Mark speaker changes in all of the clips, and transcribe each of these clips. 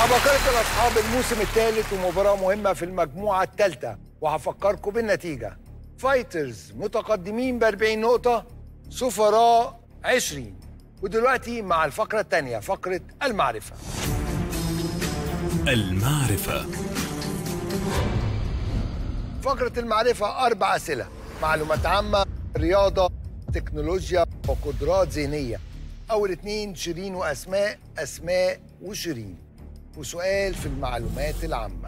Speaker 1: عباقرة الأصحاب الموسم الثالث ومباراة مهمة في المجموعة الثالثة وهفكركم بالنتيجة فايترز متقدمين ب 40 نقطة سفراء 20 ودلوقتي مع الفقرة الثانية فقرة المعرفة
Speaker 2: المعرفة
Speaker 1: فقرة المعرفة أربع أسئلة معلومات عامة رياضة تكنولوجيا وقدرات ذهنية أول اتنين شيرين وأسماء أسماء وشيرين وسؤال في المعلومات العامة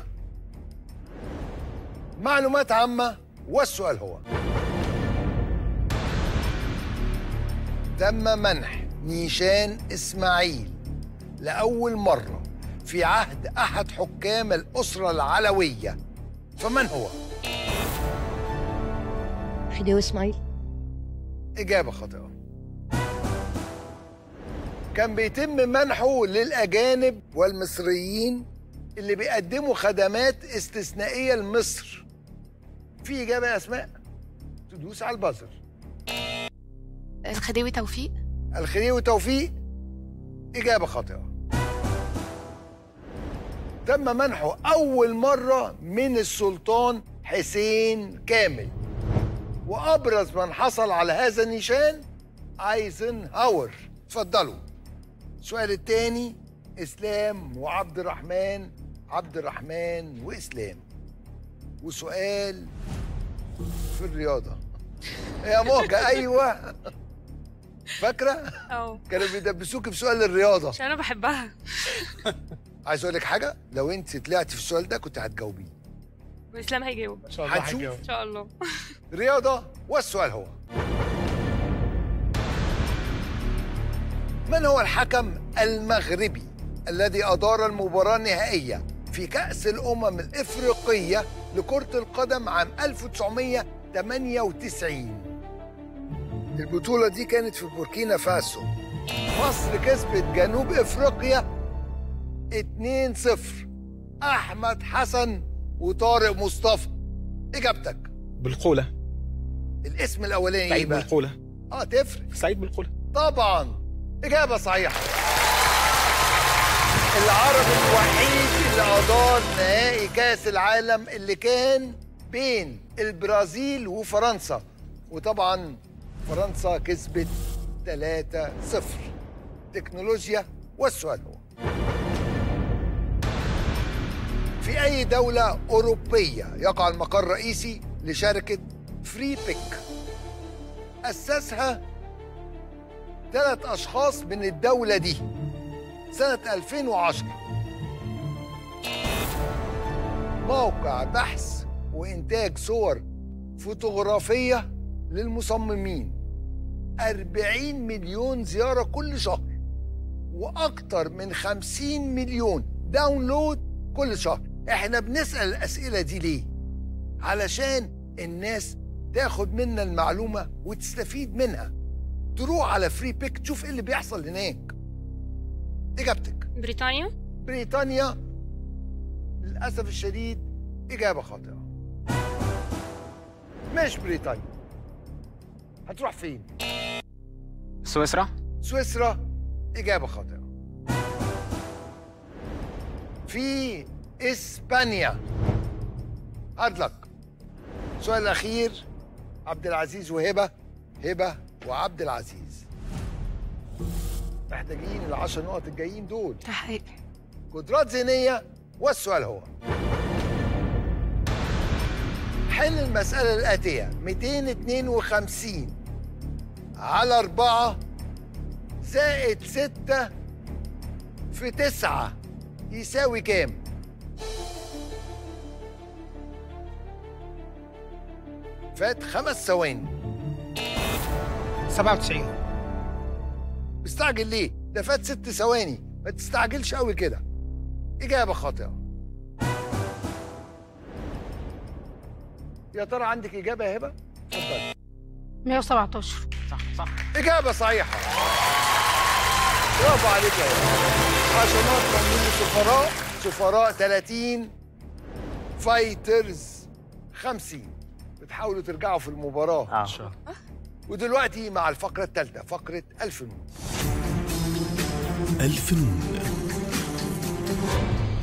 Speaker 1: معلومات عامة والسؤال هو تم منح نيشان إسماعيل لأول مرة في عهد أحد حكام الأسرة العلوية فمن هو؟
Speaker 3: خديوي اسماعيل
Speaker 1: إجابة خاطئة كان بيتم منحه للأجانب والمصريين اللي بيقدموا خدمات استثنائية لمصر في إجابة يا أسماء تدوس على البازر
Speaker 4: الخديوي توفيق
Speaker 1: الخديوي توفيق إجابة خاطئة تم منحه أول مرة من السلطان حسين كامل وأبرز من حصل على هذا النشان ايزنهاور اتفضلوا السؤال الثاني إسلام وعبد الرحمن عبد الرحمن وإسلام وسؤال في الرياضة يا موجة أيوة فاكرة؟
Speaker 4: اه
Speaker 1: كانوا بيدبسوك في سؤال الرياضة
Speaker 4: عشان انا بحبها
Speaker 1: عايز أقول لك حاجة لو أنت طلعتي في السؤال ده كنت هتجاوبيه
Speaker 4: واسلام هيجاوب
Speaker 5: ان شاء الله
Speaker 1: هنشوف.
Speaker 5: هتجاوب
Speaker 4: ان شاء الله
Speaker 1: رياضة والسؤال هو من هو الحكم المغربي الذي أدار المباراة النهائية في كأس الأمم الإفريقية لكرة القدم عام 1998 البطولة دي كانت في بوركينا فاسو مصر كسبت جنوب إفريقيا 2-0 أحمد حسن وطارق مصطفى إجابتك
Speaker 5: بالقولة
Speaker 1: الاسم الاولاني ايه
Speaker 5: سعيد
Speaker 1: بقى؟
Speaker 5: بالقولة
Speaker 1: اه تفرق
Speaker 5: سعيد بالقولة
Speaker 1: طبعا اجابه صحيحه العربي الوحيد اللي ادار نهائي كاس العالم اللي كان بين البرازيل وفرنسا وطبعا فرنسا كسبت 3-0 تكنولوجيا والسؤال هو في أي دولة أوروبية يقع المقر الرئيسي لشركة فري بيك أسسها ثلاث أشخاص من الدولة دي سنة 2010 موقع بحث وإنتاج صور فوتوغرافية للمصممين 40 مليون زيارة كل شهر وأكتر من 50 مليون داونلود كل شهر احنا بنسأل الأسئلة دي ليه؟ علشان الناس تاخد منا المعلومة وتستفيد منها تروح على فري بيك تشوف ايه اللي بيحصل هناك إجابتك
Speaker 4: بريطانيا
Speaker 1: بريطانيا للأسف الشديد إجابة خاطئة مش بريطانيا هتروح فين؟
Speaker 6: سويسرا
Speaker 1: سويسرا إجابة خاطئة في إسبانيا هارد لك السؤال الأخير عبد العزيز وهبة هبة وعبد العزيز محتاجين العشر نقط الجايين دول
Speaker 4: تحقيق
Speaker 1: قدرات ذهنية والسؤال هو حل المسألة الآتية 252 على 4 زائد 6 في 9 يساوي كام؟ فات خمس ثواني
Speaker 5: 97
Speaker 1: مستعجل ليه؟ ده فات ست ثواني ما تستعجلش قوي كده إجابة خاطئة يا ترى عندك إجابة يا هبة؟ اتفضل
Speaker 4: 117
Speaker 6: صح صح
Speaker 1: إجابة صحيحة برافو عليك يا هبة عشان نقطة من السفراء سفراء 30 فايترز 50 بتحاولوا ترجعوا في المباراة
Speaker 6: اه
Speaker 1: ودلوقتي مع الفقرة الثالثة فقرة الفنون
Speaker 2: الفنون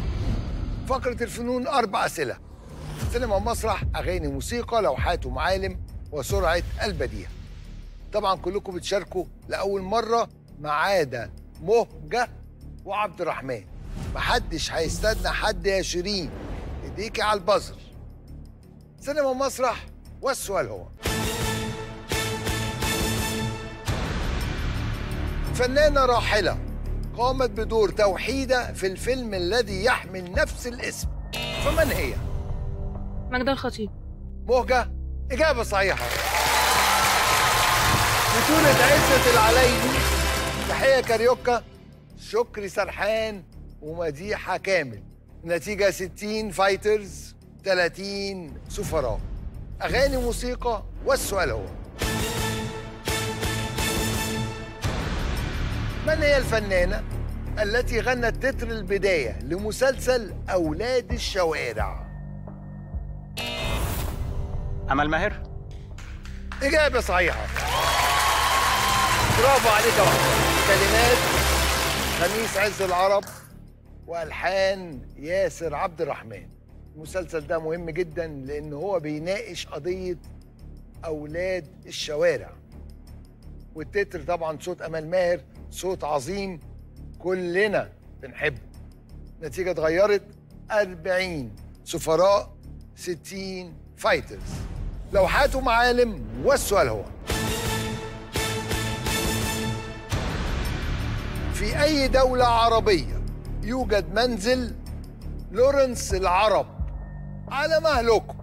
Speaker 1: فقرة الفنون أربع أسئلة سينما ومسرح أغاني موسيقى لوحات ومعالم وسرعة البديهة طبعا كلكم بتشاركوا لأول مرة ما عدا مهجة وعبد الرحمن محدش هيستنى حد يا شيرين ايديكي على البزر سينما ومسرح والسؤال هو فنانة راحلة قامت بدور توحيدة في الفيلم الذي يحمل نفس الاسم فمن هي؟
Speaker 4: ماجدة الخطيب
Speaker 1: مهجة إجابة صحيحة بطولة عزة العلايلي تحية كاريوكا شكري سرحان ومديحة كامل نتيجة 60 فايترز 30 سفراء أغاني موسيقى والسؤال هو من هي الفنانة التي غنت تتر البداية لمسلسل أولاد الشوارع؟
Speaker 6: امل ماهر
Speaker 1: إجابة صحيحة برافو عليك يا وحيد كلمات خميس عز العرب وألحان ياسر عبد الرحمن المسلسل ده مهم جدا لأن هو بيناقش قضية أولاد الشوارع والتتر طبعا صوت أمل ماهر صوت عظيم كلنا بنحبه النتيجة اتغيرت 40 سفراء 60 فايترز لوحات ومعالم والسؤال هو في أي دولة عربية يوجد منزل لورنس العرب على مهلكه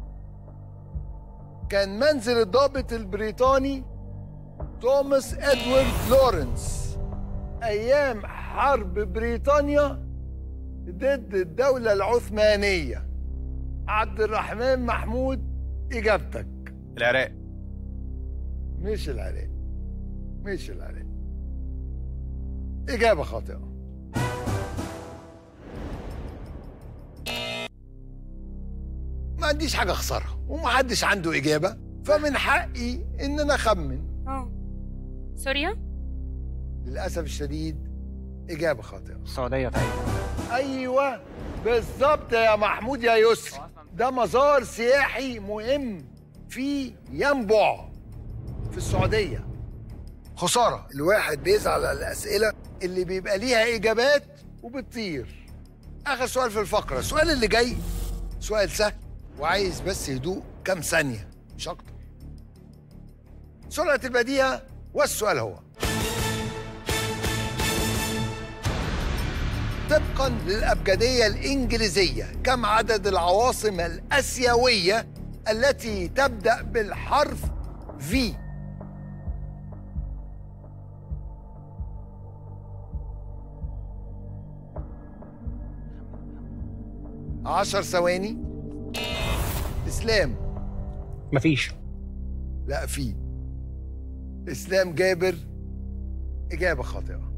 Speaker 1: كان منزل الضابط البريطاني توماس ادوارد لورنس ايام حرب بريطانيا ضد الدولة العثمانية عبد الرحمن محمود اجابتك
Speaker 6: العراق
Speaker 1: مش العراق مش العراق إجابة خاطئة ما عنديش حاجة أخسرها ومحدش عنده إجابة فمن حقي إن أنا أخمن
Speaker 4: اه سوريا
Speaker 1: للأسف الشديد إجابة خاطئة
Speaker 6: السعوديه تقريبا
Speaker 1: أيوة بالظبط يا محمود يا يسري ده مزار سياحي مهم في ينبع في السعودية خسارة الواحد بيزعل على الأسئلة اللي بيبقى ليها إجابات وبتطير آخر سؤال في الفقرة السؤال اللي جاي سؤال سهل وعايز بس هدوء كام ثانية مش أكتر سرعة البديهة والسؤال هو طبقا للأبجدية الإنجليزية كم عدد العواصم الآسيوية التي تبدأ بالحرف V عشر ثواني إسلام
Speaker 5: مفيش
Speaker 1: لا في إسلام جابر إجابة خاطئة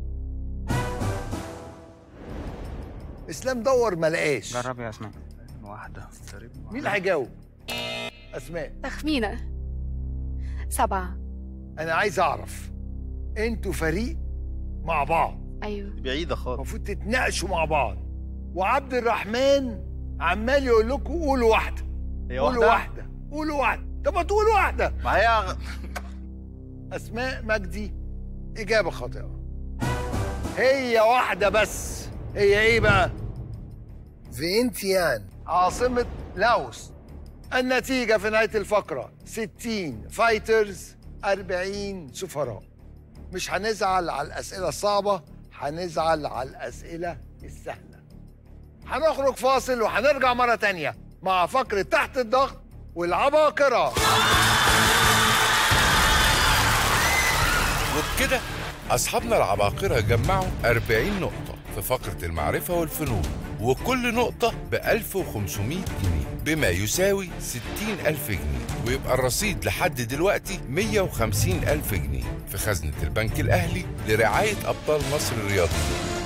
Speaker 1: إسلام دور ما لقاش
Speaker 6: جرب يا اسماء واحده
Speaker 1: مين اللي هيجاوب؟ أسماء
Speaker 2: تخمينة سبعة
Speaker 1: أنا عايز أعرف أنتوا فريق مع بعض
Speaker 2: أيوة
Speaker 3: بعيدة خالص
Speaker 1: المفروض تتناقشوا مع بعض وعبد الرحمن عمال يقول لكم قولوا واحدة
Speaker 3: هي
Speaker 1: قولوا
Speaker 3: واحدة
Speaker 1: واحدة قولوا واحدة طب ما تقولوا واحدة
Speaker 3: ما هي
Speaker 1: أسماء مجدي إجابة خاطئة هي واحدة بس هي إيه بقى؟ فينتيان عاصمة لاوس النتيجة في نهاية الفقرة 60 فايترز 40 سفراء مش هنزعل على الأسئلة الصعبة هنزعل على الأسئلة السهلة هنخرج فاصل وهنرجع مرة تانية مع فقرة تحت الضغط والعباقرة
Speaker 7: وبكده أصحابنا العباقرة جمعوا 40 نقطة في فقرة المعرفة والفنون وكل نقطة ب 1500 جنيه بما يساوي 60 ألف جنيه ويبقى الرصيد لحد دلوقتي 150 ألف جنيه في خزنة البنك الأهلي لرعاية أبطال مصر الرياضيين